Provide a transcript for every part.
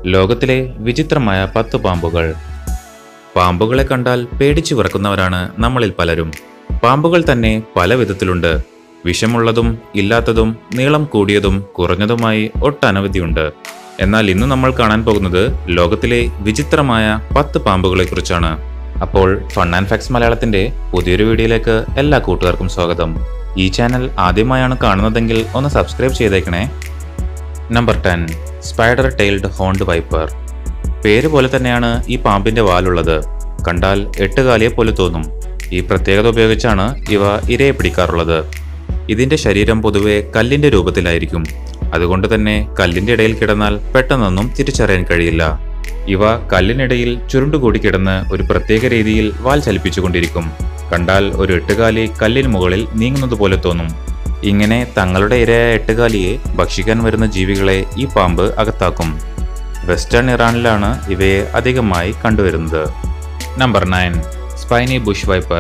ലോകത്തിലെ വിചിത്രമായ പത്ത് പാമ്പുകൾ പാമ്പുകളെ കണ്ടാൽ പേടിച്ചു വിറക്കുന്നവരാണ് നമ്മളിൽ പലരും പാമ്പുകൾ തന്നെ പല വിധത്തിലുണ്ട് വിഷമുള്ളതും ഇല്ലാത്തതും നീളം കൂടിയതും കുറഞ്ഞതുമായി ഒട്ടനവധിയുണ്ട് എന്നാൽ ഇന്ന് നമ്മൾ കാണാൻ പോകുന്നത് ലോകത്തിലെ വിചിത്രമായ പത്ത് പാമ്പുകളെക്കുറിച്ചാണ് അപ്പോൾ ഫൺ ആൻഡ് ഫാക്സ് മലയാളത്തിന്റെ പുതിയൊരു വീഡിയോയിലേക്ക് എല്ലാ കൂട്ടുകാർക്കും സ്വാഗതം ഈ ചാനൽ ആദ്യമായാണ് കാണുന്നതെങ്കിൽ ഒന്ന് സബ്സ്ക്രൈബ് ചെയ്തേക്കണേ number ten spider tailed horned viper പേര് പോലെ തന്നെയാണ് ഈ പാമ്പിന്റെ വാലുള്ളത് കണ്ടാൽ എട്ടുകാലിയെ പോലെ തോന്നും ഈ പ്രത്യേകത ഉപയോഗിച്ചാണ് ഇവ ഇരയെ പിടിക്കാറുള്ളത് ഇതിന്റെ ശരീരം പൊതുവെ കല്ലിന്റെ രൂപത്തിലായിരിക്കും അതുകൊണ്ട് തന്നെ കല്ലിന്റെ ഇടയിൽ കിടന്നാൽ പെട്ടെന്നൊന്നും തിരിച്ചറിയാൻ കഴിയില്ല ഇവ കല്ലിനിടയിൽ ചുരുണ്ടുകൂടി കിടന്ന് ഒരു പ്രത്യേക രീതിയിൽ വാൽ ചലിപ്പിച്ചുകൊണ്ടിരിക്കും കണ്ടാൽ ഒരു എട്ടുകാലി കല്ലിന് മുകളിൽ നീങ്ങുന്നത് പോലെ തോന്നും ഇങ്ങനെ തങ്ങളുടെ ഇരയായ എട്ടുകാലിയെ ഭക്ഷിക്കാൻ വരുന്ന ജീവികളെ ഈ പാമ്പ് അകത്താക്കും വെസ്റ്റേൺ ഇറാനിലാണ് ഇവയെ അധികമായി കണ്ടുവരുന്നത് number nine spiny bush viper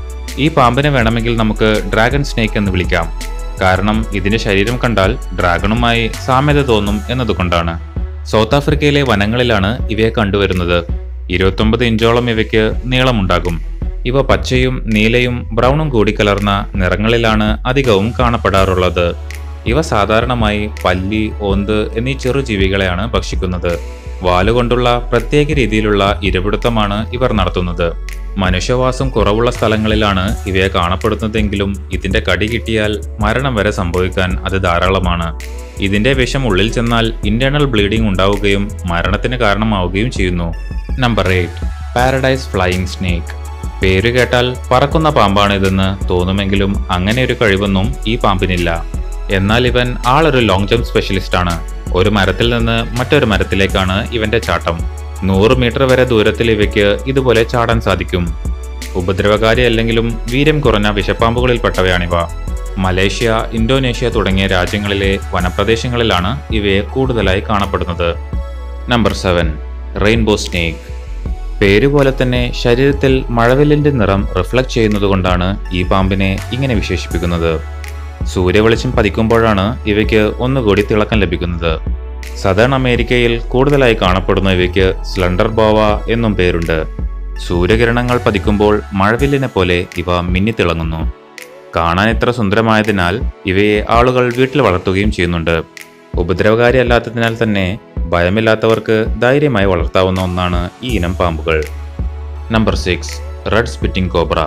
ഈ പാമ്പിനെ വേണമെങ്കിൽ നമുക്ക് ഡ്രാഗൺ സ്നേക്ക് എന്ന് വിളിക്കാം കാരണം ഇതിന്റെ ശരീരം കണ്ടാൽ ഡ്രാഗണുമായി സാമ്യത തോന്നും എന്നതുകൊണ്ടാണ് സൗത്ത് ആഫ്രിക്കയിലെ വനങ്ങളിലാണ് ഇവയെ കണ്ടുവരുന്നത് ഇരുപത്തൊമ്പത് ഇഞ്ചോളം ഇവയ്ക്ക് നീളമുണ്ടാകും ഇവ പച്ചയും നീലയും ബ്രൗണും കൂടി കലർന്ന നിറങ്ങളിലാണ് അധികവും കാണപ്പെടാറുള്ളത് ഇവ സാധാരണമായി പല്ലി ഓന്ത് എന്നീ ചെറു ജീവികളെയാണ് ഭക്ഷിക്കുന്നത് വാലുകൊണ്ടുള്ള പ്രത്യേക രീതിയിലുള്ള ഇരപിടുത്തമാണ് ഇവർ നടത്തുന്നത് മനുഷ്യവാസം കുറവുള്ള സ്ഥലങ്ങളിലാണ് ഇവയെ കാണപ്പെടുന്നതെങ്കിലും ഇതിന്റെ കടി കിട്ടിയാൽ മരണം വരെ സംഭവിക്കാൻ അത് ധാരാളമാണ് ഇതിന്റെ വിഷം ഉള്ളിൽ ചെന്നാൽ ഇന്റേണൽ ബ്ലീഡിംഗ് ഉണ്ടാവുകയും മരണത്തിന് കാരണമാവുകയും ചെയ്യുന്നു number eight paradise flying snake പേര് കേട്ടാൽ പറക്കുന്ന പാമ്പാണിതെന്ന് തോന്നുമെങ്കിലും അങ്ങനെ ഒരു കഴിവൊന്നും ഈ പാമ്പിനില്ല എന്നാൽ ഇവൻ ആളൊരു ലോങ് ജമ്പ് സ്പെഷ്യലിസ്റ്റ് ആണ് ഒരു മരത്തിൽ നിന്ന് മറ്റൊരു മരത്തിലേക്കാണ് ഇവന്റെ ചാട്ടം നൂറ് മീറ്റർ വരെ ദൂരത്തിൽ ഇവയ്ക്ക് ഇതുപോലെ ചാടാൻ സാധിക്കും ഉപദ്രവകാരി അല്ലെങ്കിലും വീര്യം കുറഞ്ഞ വിഷപ്പാമ്പുകളിൽപ്പെട്ടവയാണിവ മലേഷ്യ ഇന്തോനേഷ്യ തുടങ്ങിയ രാജ്യങ്ങളിലെ വനപ്രദേശങ്ങളിലാണ് ഇവയെ കൂടുതലായി കാണപ്പെടുന്നത് നമ്പർ സെവൻ റെയിൻബോ സ്നേക്ക് പേരുപോലെ തന്നെ ശരീരത്തിൽ മഴവില്ലിന്റെ നിറം റിഫ്ലക്ട് ചെയ്യുന്നതുകൊണ്ടാണ് ഈ പാമ്പിനെ ഇങ്ങനെ വിശേഷിപ്പിക്കുന്നത് സൂര്യവെളിച്ചം പതിക്കുമ്പോഴാണ് ഇവയ്ക്ക് ഒന്നുകൂടി തിളക്കം ലഭിക്കുന്നത് സദേൺ അമേരിക്കയിൽ കൂടുതലായി കാണപ്പെടുന്ന ഇവയ്ക്ക് സ്ലണ്ടർ ബോവ എന്നും പേരുണ്ട് സൂര്യകിരണങ്ങൾ പതിക്കുമ്പോൾ മഴവില്ലിനെ പോലെ ഇവ മിന്നിത്തിളങ്ങുന്നു കാണാൻ ഇത്ര സുന്ദരമായതിനാൽ ഇവയെ ആളുകൾ വീട്ടിൽ വളർത്തുകയും ചെയ്യുന്നുണ്ട് ഉപദ്രവകാരി അല്ലാത്തതിനാൽ തന്നെ ഭയമില്ലാത്തവർക്ക് ധൈര്യമായി വളർത്താവുന്ന ഒന്നാണ് ഈ ഇനം പാമ്പുകൾ number six red spitting cobra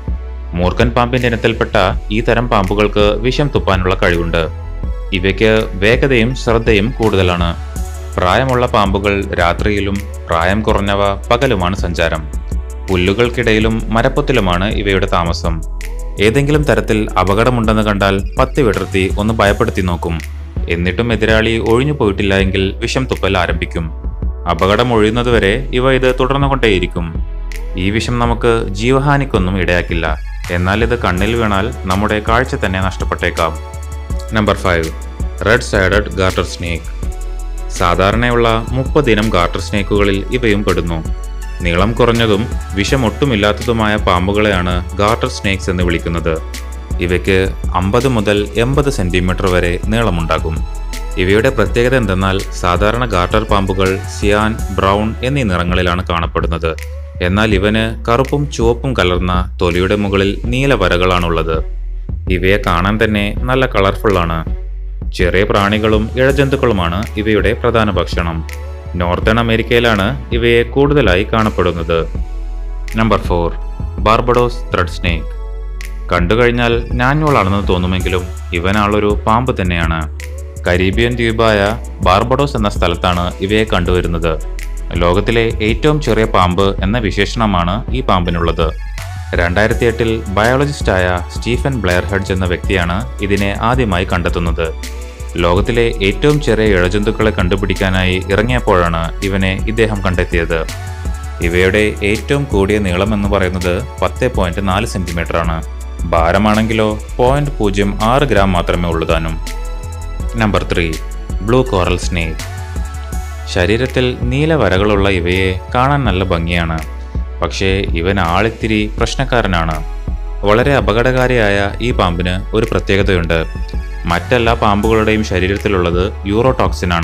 മൂർഖൻ പാമ്പിന്റെ ഇനത്തിൽപ്പെട്ട ഈ തരം പാമ്പുകൾക്ക് വിഷം തുപ്പാനുള്ള കഴിവുണ്ട് ഇവയ്ക്ക് വേഗതയും ശ്രദ്ധയും കൂടുതലാണ് പ്രായമുള്ള പാമ്പുകൾ രാത്രിയിലും പ്രായം കുറഞ്ഞവ പകലുമാണ് സഞ്ചാരം പുല്ലുകൾക്കിടയിലും മരപ്പൊത്തിലുമാണ് ഇവയുടെ താമസം ഏതെങ്കിലും തരത്തിൽ അപകടമുണ്ടെന്ന് കണ്ടാൽ പത്തി വിടർത്തി ഒന്ന് ഭയപ്പെടുത്തി നോക്കും എന്നിട്ടും എതിരാളി ഒഴിഞ്ഞു പോയിട്ടില്ല എങ്കിൽ വിഷം തുപ്പൽ ആരംഭിക്കും അപകടം ഒഴിയുന്നതുവരെ ഇവ ഇത് തുടർന്നുകൊണ്ടേയിരിക്കും ഈ വിഷം നമുക്ക് ജീവഹാനിക്കൊന്നും ഇടയാക്കില്ല എന്നാൽ ഇത് കണ്ണിൽ വീണാൽ നമ്മുടെ കാഴ്ച തന്നെ നഷ്ടപ്പെട്ടേക്കാം number five red sided garter snake സാധാരണയുള്ള മുപ്പതിനം ഗാർട്ടർ സ്നേക്കുകളിൽ ഇവയും പെടുന്നു നീളം കുറഞ്ഞതും വിഷമൊട്ടുമില്ലാത്തതുമായ പാമ്പുകളെയാണ് ഗാർട്ടർ സ്നേക്സ് എന്ന് വിളിക്കുന്നത് ഇവയ്ക്ക് അമ്പത് മുതൽ എൺപത് സെന്റിമീറ്റർ വരെ നീളമുണ്ടാകും ഇവയുടെ പ്രത്യേകത എന്തെന്നാൽ സാധാരണ ഗാർട്ടർ പാമ്പുകൾ സിയാൻ ബ്രൗൺ എന്നീ നിറങ്ങളിലാണ് കാണപ്പെടുന്നത് എന്നാൽ ഇവന് കറുപ്പും ചുവപ്പും കലർന്ന തൊലിയുടെ മുകളിൽ നീല വരകളാണുള്ളത് ഇവയെ കാണാൻ തന്നെ നല്ല കളർഫുള്ളാണ് ചെറിയ പ്രാണികളും ഇഴജന്തുക്കളുമാണ് ഇവയുടെ പ്രധാന ഭക്ഷണം നോർത്തേൺ അമേരിക്കയിലാണ് ഇവയെ കൂടുതലായി കാണപ്പെടുന്നത് number four Barbados thread snake കണ്ടുകഴിഞ്ഞാൽ ഞാഞ്ഞോളാണെന്ന് തോന്നുമെങ്കിലും ഇവനാളൊരു പാമ്പ് തന്നെയാണ് കരീബിയൻ ദ്വീപായ ബാർബഡോസ് എന്ന സ്ഥലത്താണ് ഇവയെ കണ്ടുവരുന്നത് ലോകത്തിലെ ഏറ്റവും ചെറിയ പാമ്പ് എന്ന വിശേഷണമാണ് ഈ പാമ്പിനുള്ളത് രണ്ടായിരത്തി എട്ടിൽ ബയോളജിസ്റ്റായ സ്റ്റീഫൻ ബ്ലെയർ ഹെഡ്ജ് എന്ന വ്യക്തിയാണ് ഇതിനെ ആദ്യമായി കണ്ടെത്തുന്നത് ലോകത്തിലെ ഏറ്റവും ചെറിയ ഇഴജന്തുക്കളെ കണ്ടുപിടിക്കാനായി ഇറങ്ങിയപ്പോഴാണ് ഇവനെ ഇദ്ദേഹം കണ്ടെത്തിയത് ഇവയുടെ ഏറ്റവും കൂടിയ നീളം എന്ന് പറയുന്നത് പത്ത് പോയിന്റ് നാല് സെന്റിമീറ്റർ ആണ് ഭാരമാണെങ്കിലോ പോയിന്റ് പൂജ്യം ആറ് ഗ്രാം മാത്രമേ ഉള്ളൂ താനും number three blue coral snake ശരീരത്തിൽ നീല വരകളുള്ള ഇവയെ കാണാൻ നല്ല ഭംഗിയാണ് പക്ഷേ ഇവൻ ആളിത്തിരി പ്രശ്നക്കാരനാണ് വളരെ അപകടകാരിയായ ഈ പാമ്പിന് ഒരു പ്രത്യേകതയുണ്ട് മറ്റെല്ലാ പാമ്പുകളുടെയും ശരീരത്തിലുള്ളത് യൂറോടോക്സിനാണ്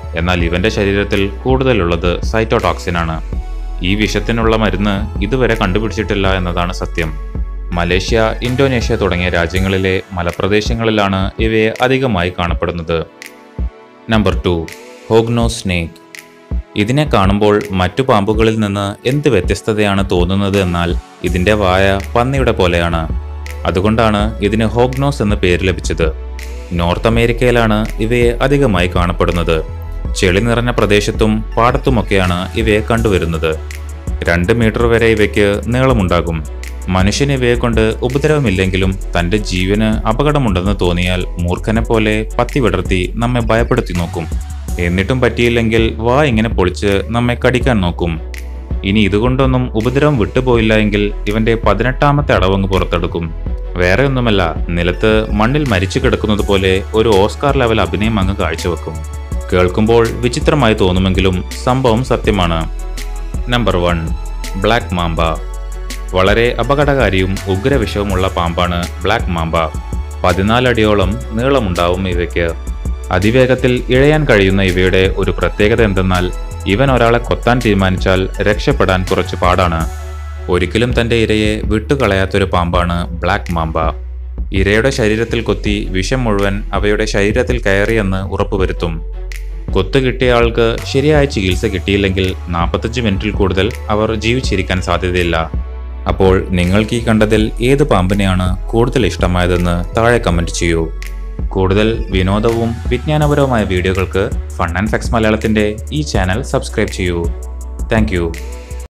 എന്നാൽ ഇവന്റെ ശരീരത്തിൽ കൂടുതലുള്ളത് സൈറ്റോടോക്സിനാണ് ഈ വിഷത്തിനുള്ള മരുന്ന് ഇതുവരെ കണ്ടുപിടിച്ചിട്ടില്ല എന്നതാണ് സത്യം മലേഷ്യ ഇന്തോനേഷ്യ തുടങ്ങിയ രാജ്യങ്ങളിലെ മലപ്രദേശങ്ങളിലാണ് ഇവയെ അധികമായി കാണപ്പെടുന്നത് നമ്പർ ടു ഹോഗ്നോ സ്നേക്ക് ഇതിനെ കാണുമ്പോൾ മറ്റു പാമ്പുകളിൽ നിന്ന് എന്ത് വ്യത്യസ്തതയാണ് തോന്നുന്നത് എന്നാൽ ഇതിന്റെ വായ പന്നിയുടെ പോലെയാണ് അതുകൊണ്ടാണ് ഇതിന് ഹോഗ്നോസ് എന്ന പേര് ലഭിച്ചത് നോർത്ത് അമേരിക്കയിലാണ് ഇവയെ അധികമായി കാണപ്പെടുന്നത് ചെളി നിറഞ്ഞ പ്രദേശത്തും പാടത്തുമൊക്കെയാണ് ഇവയെ കണ്ടുവരുന്നത് രണ്ട് മീറ്റർ വരെ ഇവയ്ക്ക് നീളമുണ്ടാകും മനുഷ്യന് ഇവയെ കൊണ്ട് ഉപദ്രവമില്ലെങ്കിലും തന്റെ ജീവന് അപകടമുണ്ടെന്ന് തോന്നിയാൽ മൂർഖനെ പോലെ പത്തി വിടർത്തി നമ്മെ ഭയപ്പെടുത്തി നോക്കും എന്നിട്ടും പറ്റിയില്ലെങ്കിൽ വാ ഇങ്ങനെ പൊളിച്ച് നമ്മെ കടിക്കാൻ നോക്കും ഇനി ഇതുകൊണ്ടൊന്നും ഉപദ്രവം വിട്ടുപോയില്ല എങ്കിൽ ഇവന്റെ പതിനെട്ടാമത്തെ അടവങ്ങ് പുറത്തെടുക്കും വേറെ ഒന്നുമല്ല നിലത്ത് മണ്ണിൽ മരിച്ചു കിടക്കുന്നത് പോലെ ഒരു ഓസ്കാർ ലെവൽ അഭിനയം അങ്ങ് കാഴ്ചവെക്കും കേൾക്കുമ്പോൾ വിചിത്രമായി തോന്നുമെങ്കിലും സംഭവം സത്യമാണ് നമ്പർ വൺ ബ്ലാക്ക് മാമ്പ വളരെ അപകടകാരിയും ഉഗ്രവിഷവുമുള്ള പാമ്പാണ് ബ്ലാക്ക് മാമ്പ പതിനാലടിയോളം നീളമുണ്ടാവും ഇവയ്ക്ക് അതിവേഗത്തിൽ ഇഴയാൻ കഴിയുന്ന ഇവയുടെ ഒരു പ്രത്യേകത എന്തെന്നാൽ ഇവൻ ഒരാളെ കൊത്താൻ തീരുമാനിച്ചാൽ രക്ഷപ്പെടാൻ കുറച്ച് പാടാണ് ഒരിക്കലും തന്റെ ഇരയെ വിട്ടുകളയാത്തൊരു പാമ്പാണ് ബ്ലാക്ക് മാമ്പ ഇരയുടെ ശരീരത്തിൽ കൊത്തി വിഷം മുഴുവൻ അവയുടെ ശരീരത്തിൽ കയറിയെന്ന് ഉറപ്പുവരുത്തും കൊത്തു കിട്ടിയ ആൾക്ക് ശരിയായ ചികിത്സ കിട്ടിയില്ലെങ്കിൽ നാൽപ്പത്തഞ്ച് മിനിറ്റിൽ കൂടുതൽ അവർ ജീവിച്ചിരിക്കാൻ സാധ്യതയില്ല അപ്പോൾ നിങ്ങൾക്ക് ഈ കണ്ടതിൽ ഏത് പാമ്പിനെയാണ് കൂടുതൽ ഇഷ്ടമായതെന്ന് താഴെ കമൻറ്റ് ചെയ്യൂ കൂടുതൽ വിനോദവും വിജ്ഞാനപരവുമായ വീഡിയോകൾക്ക് ഫൺ ആൻഡ് ഫെക്സ് മലയാളത്തിൻ്റെ ഈ ചാനൽ സബ്സ്ക്രൈബ് ചെയ്യൂ താങ്ക്